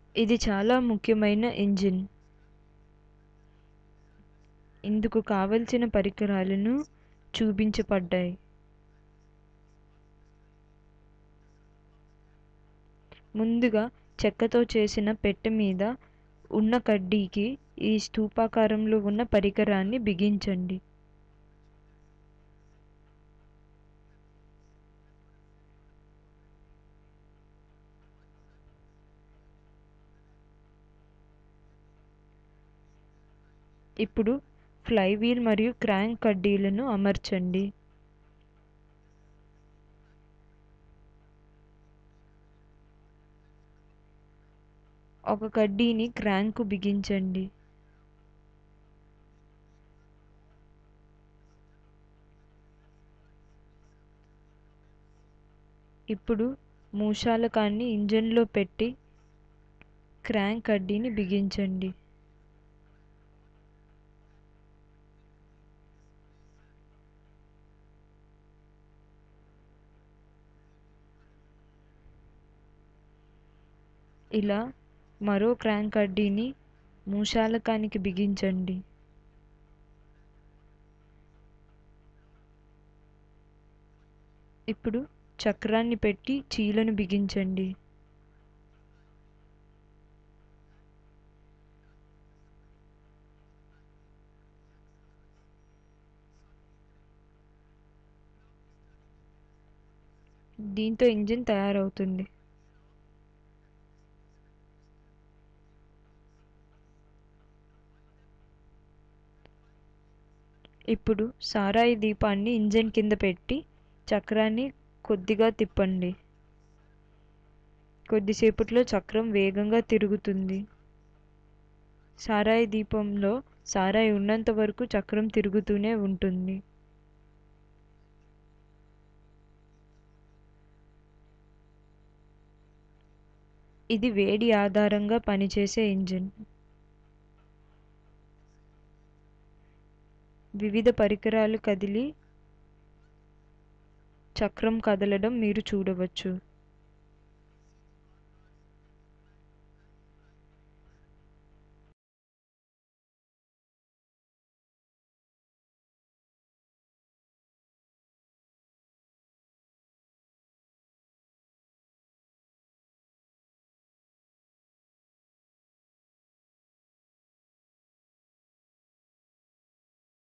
ఇది చాలా ముఖ్యమైన ఇంజిన్ ఇందుకు కావలసిన పరికరాలను చూపించబడ్డాయి ముందుగా చెక్కతో చేసిన పెట్టె మీద ఉన్న కడ్డీకి ఈ స్థూపాకారంలో ఉన్న పరికరాన్ని బిగించండి ఇప్పుడు ఫ్లైవీల్ మరియు క్రాంక్ కడ్డీలను అమర్చండి ఒక కడ్డీని క్రాంకు బిగించండి ఇప్పుడు మూషాలకాన్ని ఇంజన్లో పెట్టి క్రాంక్ కడ్డీని బిగించండి ఇలా మరో క్రాంక్ కడ్డీని మూషాలకానికి బిగించండి ఇప్పుడు చక్రాన్ని పెట్టి చీలను బిగించండి దీంతో ఇంజిన్ తయారవుతుంది ఇప్పుడు సారాయి దీపాన్ని ఇంజన్ కింద పెట్టి చక్రాన్ని కొద్దిగా తిప్పండి కొద్దిసేపట్లో చక్రం వేగంగా తిరుగుతుంది సారాయి దీపంలో సారాయి ఉన్నంత వరకు చక్రం తిరుగుతూనే ఉంటుంది ఇది వేడి ఆధారంగా పనిచేసే ఇంజిన్ వివిధ పరికరాలు కదిలి చక్రం కదలడం మీరు చూడవచ్చు